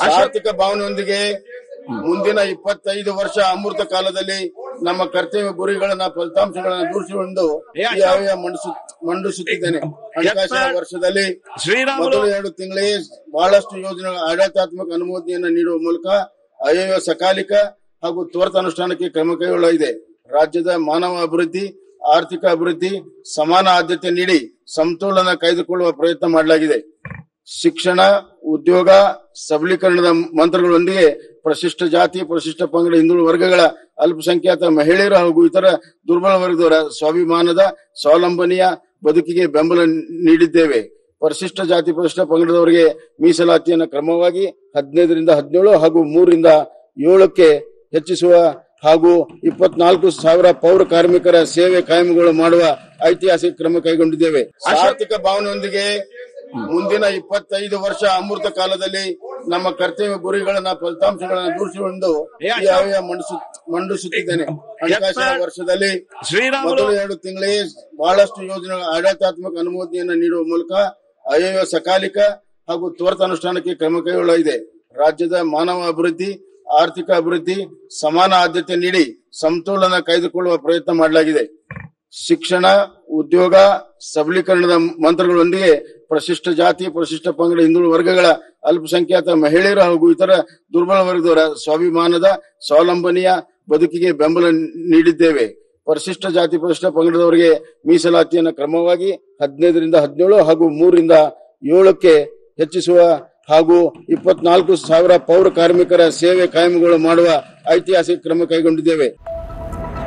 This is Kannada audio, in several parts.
ಆರ್ಥಿಕ ಭಾವನೆಯೊಂದಿಗೆ ಮುಂದಿನ ಇಪ್ಪತ್ತೈದು ವರ್ಷ ಅಮೃತ ಕಾಲದಲ್ಲಿ ನಮ್ಮ ಕರ್ತವ್ಯ ಗುರಿಗಳನ್ನ ಫಲಿತಾಂಶಗಳನ್ನ ದೂರಿಸಿಕೊಂಡು ಈ ಆಯವ್ಯಯ ಮಂಡಿಸು ಮಂಡಿಸುತ್ತಿದ್ದೇನೆ ಹಣಕಾಸಿನ ವರ್ಷದಲ್ಲಿ ಶ್ರೀರಾಮುಲು ಮೊದಲ ಎರಡು ತಿಂಗಳಿಗೆ ಬಹಳಷ್ಟು ಯೋಜನೆಗಳ ಆಡಳಿತಾತ್ಮಕ ಅನುಮೋದನೆಯನ್ನು ನೀಡುವ ಮೂಲಕ ಆಯವ್ಯಯ ಸಕಾಲಿಕ ಹಾಗೂ ತ್ವರಿತ ಅನುಷ್ಠಾನಕ್ಕೆ ಕ್ರಮ ಕೈಗೊಳ್ಳಲಾಗಿದೆ ರಾಜ್ಯದ ಮಾನವ ಅಭಿವೃದ್ಧಿ ಆರ್ಥಿಕ ಅಭಿವೃದ್ಧಿ ಸಮಾನ ಆದ್ಯತೆ ನೀಡಿ ಸಮತೋಲನ ಕಾಯ್ದುಕೊಳ್ಳುವ ಪ್ರಯತ್ನ ಮಾಡಲಾಗಿದೆ ಶಿಕ್ಷಣ ಉದ್ಯೋಗ ಸಬಲೀಕರಣದ ಮಂತ್ರಗಳೊಂದಿಗೆ ಪ್ರಶಿಷ್ಟ ಜಾತಿ ಪ್ರಶಿಷ್ಟ ಪಂಗಡ ಹಿಂದುಳಿದ ವರ್ಗಗಳ ಅಲ್ಪಸಂಖ್ಯಾತ ಮಹಿಳೆಯರು ಹಾಗೂ ಇತರ ದುರ್ಬಲ ವರ್ಗದವರ ಸ್ವಾಭಿಮಾನದ ಸ್ವಾವಲಂಬನೆಯ ಬದುಕಿಗೆ ಬೆಂಬಲ ನೀಡಿದ್ದೇವೆ ಪರಿಶಿಷ್ಟ ಜಾತಿ ಪರಿಶಿಷ್ಟ ಪಂಗಡದವರಿಗೆ ಮೀಸಲಾತಿಯನ್ನು ಕ್ರಮವಾಗಿ ಹದಿನೈದರಿಂದ ಹದಿನೇಳು ಹಾಗೂ ಮೂರರಿಂದ ಏಳಕ್ಕೆ ಹೆಚ್ಚಿಸುವ ಹಾಗೂ ಇಪ್ಪತ್ನಾಲ್ಕು ಸಾವಿರ ಪೌರ ಕಾರ್ಮಿಕರ ಸೇವೆ ಕಾಯಂಗೊಳು ಮಾಡುವ ಐತಿಹಾಸಿಕ ಕ್ರಮ ಕೈಗೊಂಡಿದ್ದೇವೆ ಆರ್ಥಿಕ ಭಾವನೆಯೊಂದಿಗೆ ಮುಂದಿನ ಇಪ್ಪತ್ತೈದು ವರ್ಷ ಅಮೃತ ಕಾಲದಲ್ಲಿ ನಮ್ಮ ಕರ್ತವ್ಯ ಗುರಿಗಳನ್ನ ಫಲಿತಾಂಶಗಳನ್ನ ದೂರಿಸಿಕೊಂಡು ಈ ಆಯವ್ಯಯ ಮಂಡಿಸು ಮಂಡಿಸುತ್ತಿದ್ದೇನೆ ಹಣಕಾಸಿನ ವರ್ಷದಲ್ಲಿ ಶ್ರೀರಾಮುಲು ಮೊದಲ ಎರಡು ತಿಂಗಳಿಗೆ ಬಹಳಷ್ಟು ಯೋಜನೆಗಳ ಆಡಳಿತಾತ್ಮಕ ಅನುಮೋದನೆಯನ್ನು ನೀಡುವ ಮೂಲಕ ಆಯವ್ಯಯ ಸಕಾಲಿಕ ಹಾಗೂ ತ್ವರಿತ ಅನುಷ್ಠಾನಕ್ಕೆ ಕ್ರಮ ಕೈಗೊಳ್ಳಲಾಗಿದೆ ರಾಜ್ಯದ ಮಾನವ ಅಭಿವೃದ್ಧಿ ಆರ್ಥಿಕ ಅಭಿವೃದ್ಧಿ ಸಮಾನ ಆದ್ಯತೆ ನೀಡಿ ಸಮತೋಲನ ಕಾಯ್ದುಕೊಳ್ಳುವ ಪ್ರಯತ್ನ ಮಾಡಲಾಗಿದೆ ಶಿಕ್ಷಣ ಉದ್ಯೋಗ ಸಬಲೀಕರಣದ ಮಂತ್ರಗಳೊಂದಿಗೆ ಪ್ರಶಿಷ್ಟ ಜಾತಿ ಪ್ರಶಿಷ್ಟ ಪಂಗಡ ಹಿಂದುಳಿದ ವರ್ಗಗಳ ಅಲ್ಪಸಂಖ್ಯಾತ ಮಹಿಳೆಯರು ಹಾಗೂ ಇತರ ದುರ್ಬಲ ವರ್ಗದವರ ಸ್ವಾಭಿಮಾನದ ಸ್ವಾವಲಂಬನೆಯ ಬದುಕಿಗೆ ಬೆಂಬಲ ನೀಡಿದ್ದೇವೆ ಪರಿಶಿಷ್ಟ ಜಾತಿ ಪರಿಶಿಷ್ಟ ಪಂಗಡದವರಿಗೆ ಮೀಸಲಾತಿಯನ್ನು ಕ್ರಮವಾಗಿ ಹದಿನೈದರಿಂದ ಹದಿನೇಳು ಹಾಗೂ ಮೂರರಿಂದ ಏಳಕ್ಕೆ ಹೆಚ್ಚಿಸುವ ಹಾಗೂ ಇಪ್ಪತ್ನಾಲ್ಕು ಸಾವಿರ ಪೌರ ಕಾರ್ಮಿಕರ ಸೇವೆ ಕಾಯಂಗೊಳು ಮಾಡುವ ಐತಿಹಾಸಿಕ ಕ್ರಮ ಕೈಗೊಂಡಿದ್ದೇವೆ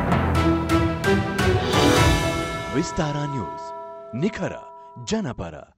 ವಿಸ್ತಾರ ನ್ಯೂಸ್ ನಿಖರ ಜನಪರ